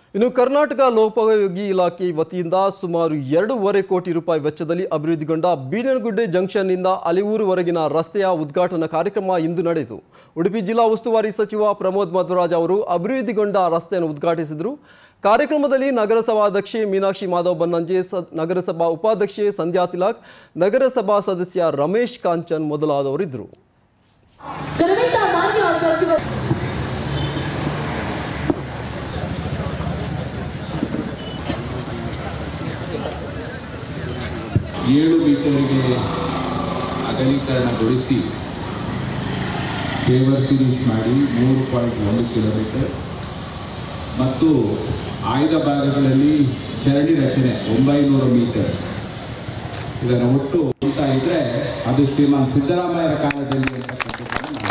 ಇನ್ನು ಕರ್ನಾಟಕ ಲೋಕೋಪಯೋಗಿ ಇಲಾಖೆ ವತಿಯಿಂದ ಸುಮಾರು ಎರಡೂವರೆ ಕೋಟಿ ರೂಪಾಯಿ ವೆಚ್ಚದಲ್ಲಿ ಅಭಿವೃದ್ಧಿಗೊಂಡ ಬೀಡನಗುಡ್ಡೆ ಜಂಕ್ಷನ್ನಿಂದ ಅಲಿಯೂರುವರೆಗಿನ ರಸ್ತೆಯ ಉದ್ಘಾಟನಾ ಕಾರ್ಯಕ್ರಮ ಇಂದು ನಡೆಯಿತು ಉಡುಪಿ ಜಿಲ್ಲಾ ಉಸ್ತುವಾರಿ ಸಚಿವ ಪ್ರಮೋದ್ ಮಧ್ವರಾಜ್ ಅವರು ಅಭಿವೃದ್ಧಿಗೊಂಡ ರಸ್ತೆಯನ್ನು ಉದ್ಘಾಟಿಸಿದರು ಕಾರ್ಯಕ್ರಮದಲ್ಲಿ ನಗರಸಭಾಧ್ಯಕ್ಷೆ ಮೀನಾಕ್ಷಿ ಮಾಧವ್ ಬನ್ನಂಜೆ ಸ ನಗರಸಭಾ ಉಪಾಧ್ಯಕ್ಷೆ ಸಂಧ್ಯಾ ತಿಲಾಕ್ ನಗರಸಭಾ ಸದಸ್ಯ ರಮೇಶ್ ಕಾಂಚನ್ ಮೊದಲಾದವರಿದ್ದರು ದಯವಿಟ್ಟು ಮಾನ್ಯ ಸಚಿವ ಏಳು ಮೀಟರ್ಗೆ ಅಗಲೀಕರಣಗೊಳಿಸಿ ಪೇವರ್ ಫಿನಿಶ್ ಮಾಡಿ ಮೂರು ಪಾಯಿಂಟ್ ಒಂದು ಕಿಲೋಮೀಟರ್ ಮತ್ತು ಆಯ್ದ ಭಾಗಗಳಲ್ಲಿ ಚರಂಡಿ ರಚನೆ ಒಂಬೈನೂರು ಮೀಟರ್ ಇದನ್ನು ಒಟ್ಟು ಅಂತ ಇದ್ರೆ ಅದು ಶ್ರೀಮಾನ್ ಸಿದ್ದರಾಮಯ್ಯರ ಕಾಲದಲ್ಲಿ ಅಂತಕ್ಕಂಥದ್ದನ್ನು ನಾವು